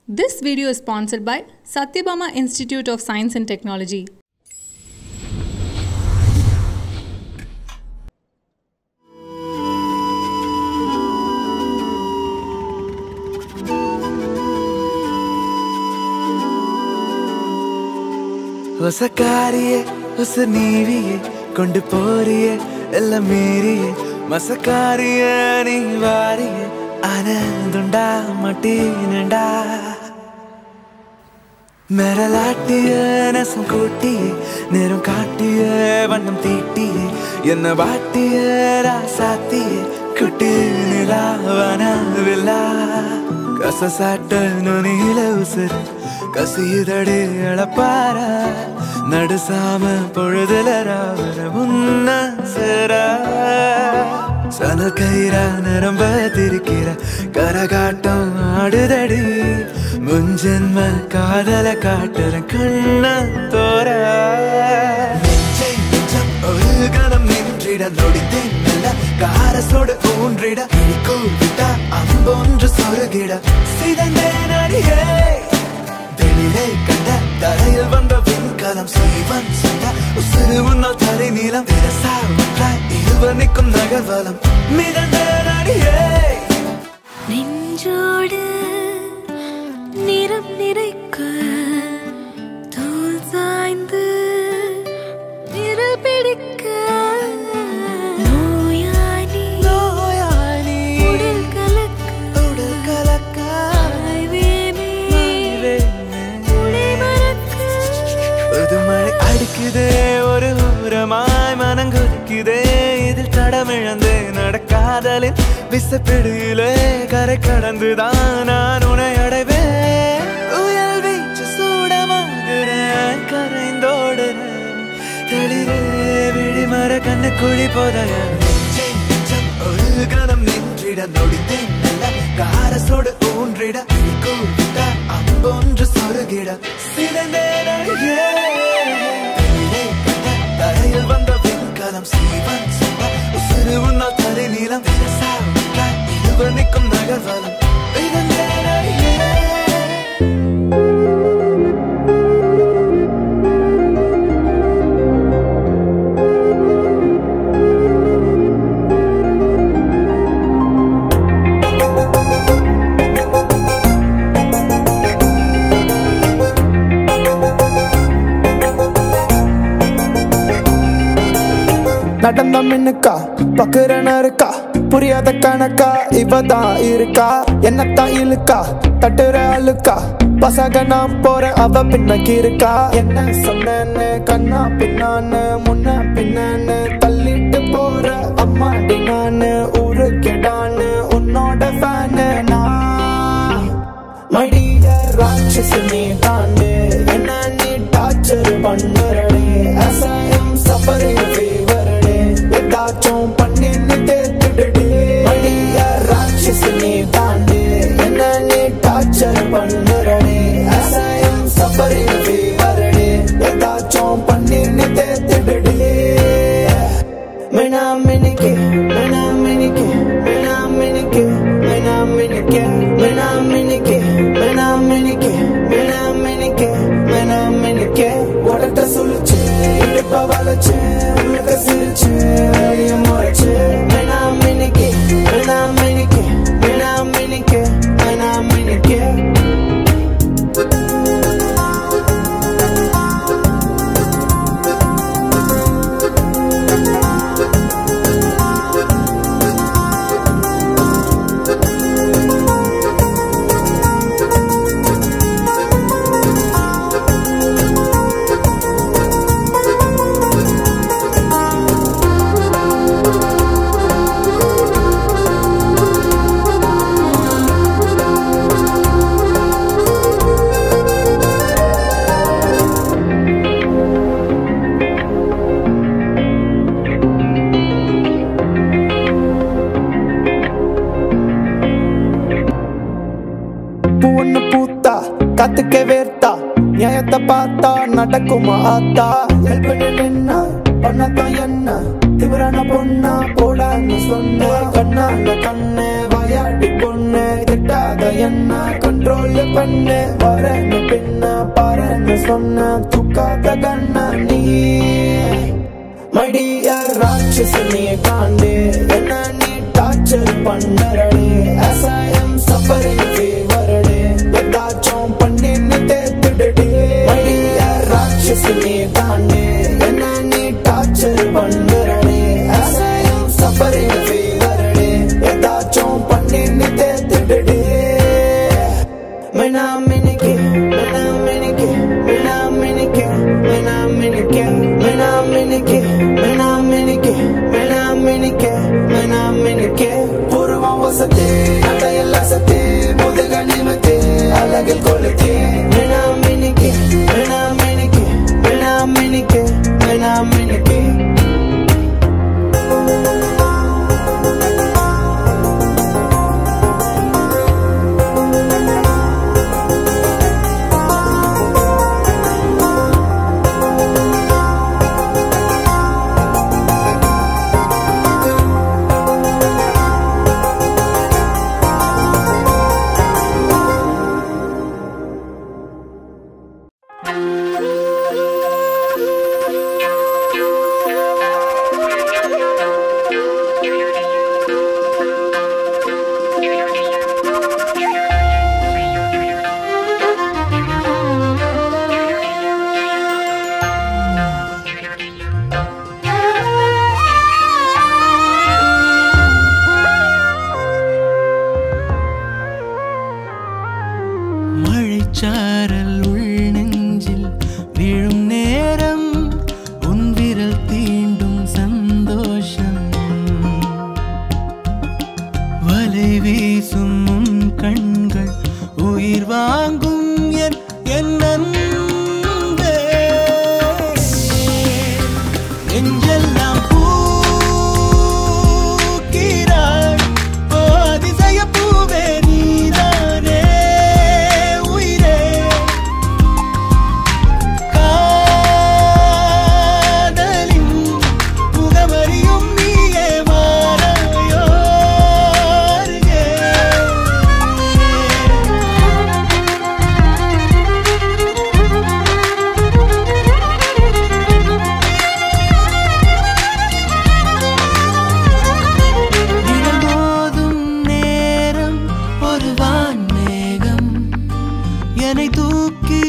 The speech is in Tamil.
This video is sponsored by Satyabama Institute of Science and Technology. ಹೊಸ ಕಾರಿಯೇ ಹೊಸ ನೀವಿಯೇ ಕೊಂಡು போறியே எல்லாம் மீறியே மசக்காரியே நீ வாரியே ஆனந்துண்டா மட்டீனண்டா மிரலாட்டிய நெசம் கூட்டியே நேரம் காட்டிய வண்ணம் தீட்டியே என்ன வாட்டிய ராசாத்தியே குட்டி நிலாவனவில்லா கசசாட்ட நுனியில உசுறு கசியுதடி இழப்பார நடுசாம பொழுதுல ராவர முன்ன சேர சனல் கயிற நிரம்ப திரிக்கிற கரகாட்டம் ஆடுதடி முன்ஜென்ம காதல காட்டுற கண்ண தோற நெஞ்சை நெஞ்சம் ஒரு கணம் நின்றிட நொடித்தேன் நல்ல காரசோடு ஊன்றிட கூவிட்ட அம்பொன்று சொருகிட சிதந்தேன் அடியே தெளிலை கண்ட தரையில் வந்த விண்கலம் சீவன் சொந்த உசுறு உன்னால் தரை நீளம் திரசா ஒன்றாய் இருவர் நிற்கும் நகர்வலம் மிதந்த நடிகை நெஞ்சோடு நிறம் நிறைக்க தோல் சாய்ந்து நிழல் பிடிக்க நோயாளி நோயாளி உடல் கலக்க உடல் கலக்க ஆய்வேனே உடை மறக்க புதுமழை அடிக்குதே ஒரு ஊரமாய் மனங்குதிக்குதே இதில் தடமிழந்து நடக்காதலின் விசப்பிடியிலே கரை கடந்துதான் நான் உன்னை அடைவேன் உயல் வீச்சு சூடமாகிறேன் கரைந்தோடுறேன் தெளிரே விழிமர கண்ணு குழி போதைய ஒரு கணம் நின்றிட நொடித்தேன் நல்ல காரசோடு ஊன்றிட கூவிட்ட அம்பொன்று சொருகிட சிறந்தேன் அழகே. தெளிவே கண்ட தரையில் வந்த விண்கலம் சீவன் சொந்த உசுறு உன்னால் தரை நீளம் விரசா ஒன்றாய் இருவர் நிற்கும் நகர்வலம் இதந்தேன் அழகே. நடந்த மின்னுக்கா பக்குறன இருக்கா புரியாத கணக்கா இவதான் இருக்கா என்னத்தான் இழுக்கா தட்டுற அழுக்கா பசங்க நான் போறேன் அவ பின்னக்கி இருக்கா என்ன சொன்னேன்னு கண்ணா பின்னான்னு முன்ன பின்னான்னு தள்ளிட்டு போற அம்மாடி நானு ஊரு கெடான்னு உன்னோட ஃபேனு நான் மடிய ராட்சசி நீ தாண்டு என்ன நீ டார்ச்சர் பண்ணுறடே அசையம் சஃபரிங் ஃபீவரடே ஏதாச்சும் பண்ணி நீ தேத்துடுடே மடிய ராட்சசி நீ தாண்டு என்ன நீ டார்ச்சர் பண்ணுறடே அசையம் சஃபரிங் ஃபீவரடே ஏதாச்சும் பண்ணி நீ தேத்துடுடே Mena minike, mena minike, mena minike, mena minike, mena minike, mena minike, mena minike, mena minike. உடட்ட சொல்லுச்சு இடுப்ப வளைச்சு உனக்க சிரிச்சு அழிய முறைச்சு மெனா மினிக்கே மெனா மினிக்கே மெனா மினிக்கே மெனா மினிக்கே பூ ஒண்ணு பூத்தா கத்துக்க வேர்த்தா நியாயத்தை பார்த்தா நடக்குமா ஆத்தா ஹெல்ப் பண்ணி நின்னா பண்ணத்தான் என்ன திவரான பொண்ணா போடான்னு சொன்ன கண்ணால கண்ணு வாயாடி பொண்ணு திட்டாத என்ன கண்ட்ரோல் பெண்ணு வரன்னு பின்ன பாருன்னு சொன்ன தூக்காத கண்ண நீ மடிய ராட்சசனிய காண்டு என்ன நீ டார்ச்சர் பண்ணறடே அசாயம் சஃபரிங் ஃபீவரடே ஏதாச்சும் பண்ணின்னு தேத்துடடே மடிய ராட்சசனிய காண்டு என்ன நீ டார்ச்சர் பண்ணறடே அசாயம் சஃபரிங் ஃபீவரடே ஏதாச்சும் பண்ணின்னு தேத்துடடே Mena minike, mena minike, mena minike, mena minike, mena minike, mena minike, mena minike, mena minike. பூர்வம் வசத்தே நடையல்ல சத்தே முதுக நிமித்தே அழகில் கொளுத்தே மெனா மினிக்கே மெனா மினிக்கே மெனா மினிக்கே மெனா மினிக்கே மழைச்சாரல் உள் நெஞ்சில் விழும் நேரம் உன் விரல் தீண்டும் சந்தோஷம் வலை வீசும் உன் கண்கள் உயிர் வாங்கும் என் என் அன்பே. நெஞ்செல்லாம் பூக்கிறாய் ஓ அதிசய பூவே நீதானே உயிரே காதலின் முகவரியும் நீயே மாறாயோ அருகே. நிழல் மோதும் நேரம் ஒரு வான்மேகம் என்னை தூக்கி